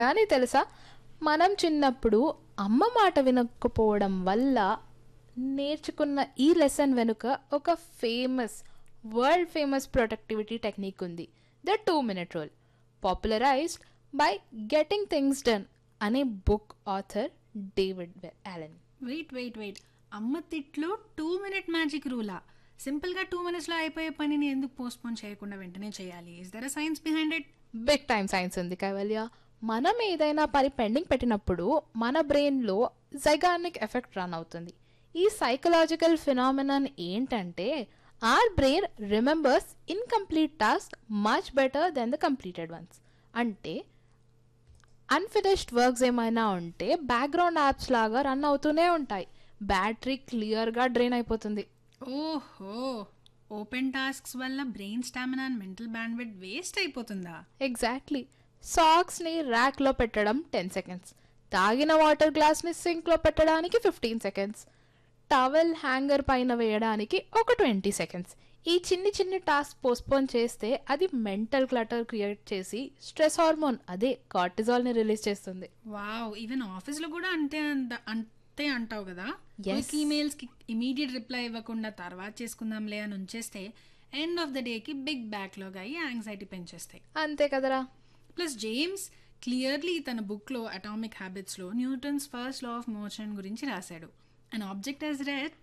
కానీ తెలుసా మనం చిన్నప్పుడు అమ్మ మాట వినకపోవడం వల్ల నేర్చుకున్న ఈ లెసన్ వెనుక ఒక famous world famous productivity technique ఉంది the two minute rule popularised by getting things done అనే book author David Allen wait wait wait అమ్మ తిట్లు టూ మినిట్ మ్యాజిక్ రూలా సింపుల్గా టూ మినిట్స్లో అయిపోయే పనిని ఎందుకు పోస్ట్పోన్ చేయకుండా వెంటనే చేయాలి is there a science behind it big time science ఉంది కైవల్య మనం ఏదైనా పని పెండింగ్ పెట్టినప్పుడు మన బ్రెయిన్లో జైగానిక్ ఎఫెక్ట్ రన్ అవుతుంది ఈ సైకలాజికల్ ఫినామినన్ ఏంటంటే our brain remembers incomplete task much better than the completed ones అంటే అన్ఫినిష్డ్ వర్క్స్ ఏమైనా ఉంటే బ్యాక్గ్రౌండ్ యాప్స్ లాగా రన్ అవుతూనే ఉంటాయి బ్యాటరీ క్లియర్గా డ్రైన్ అయిపోతుంది ఓహో ఓపెన్ టాస్క్స్ వల్ల brain stamina and mental bandwidth waste అయిపోతుందా ఎగ్జాక్ట్లీ సాక్స్ని ర్యాక్లో పెట్టడం టెన్ సెకండ్స్ తాగిన వాటర్ గ్లాస్ని సింక్లో పెట్టడానికి ఫిఫ్టీన్ సెకండ్స్ టవల్ హ్యాంగర్ పైన వేయడానికి ఒక ట్వంటీ సెకండ్స్ ఈ చిన్ని చిన్ని టాస్క్ పోస్ట్పోన్ చేస్తే అది మెంటల్ క్లటర్ క్రియేట్ చేసి స్ట్రెస్ హార్మోన్ అదే కార్టిజాల్ని రిలీజ్ చేస్తుంది వావ్ ఈవెన్ ఆఫీస్లో కూడా అంతే అంత అంతే అంటావు కదా Yes. క్విక్ ఈమెయిల్స్కి ఇమీడియట్ రిప్లై ఇవ్వకుండా తర్వాత చేసుకుందాంలే అని ఉంచేస్తే ఎండ్ ఆఫ్ ద డేకి బిగ్ బ్యాక్లాగ్ అయ్యి యాంగ్జైటీ పెంచేస్తాయి అంతే కదరా ప్లస్ జేమ్స్ క్లియర్లీ తన బుక్లో అటామిక్ హ్యాబిట్స్లో Newton's first law of motion గురించి రాశాడు and object at rest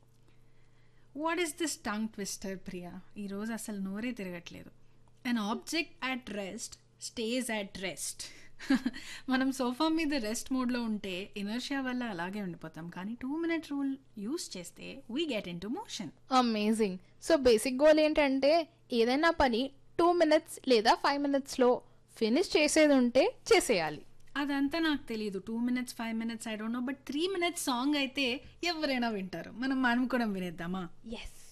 what is this tongue twister Priya ఈరోజు అసలు నోరే తిరగట్లేదు and object at rest stage at rest మనం సోఫా మీద రెస్ట్ మోడ్లో ఉంటే ఇనర్షియా వల్ల అలాగే ఉండిపోతాం కానీ టూ మినిట్ రూల్ యూస్ చేస్తే we get into motion amazing so basic goal ఏంటంటే ఏదైనా పని టూ మినిట్స్ లేదా ఫైవ్ మినిట్స్లో ఫినిష్ చేసేది ఉంటే చేసేయాలి అదంతా నాకు తెలియదు two minutes five minutes I don't know but three minutes song అయితే ఎవరైనా వింటారు మనం మనం కూడా వినేద్దామా ఎస్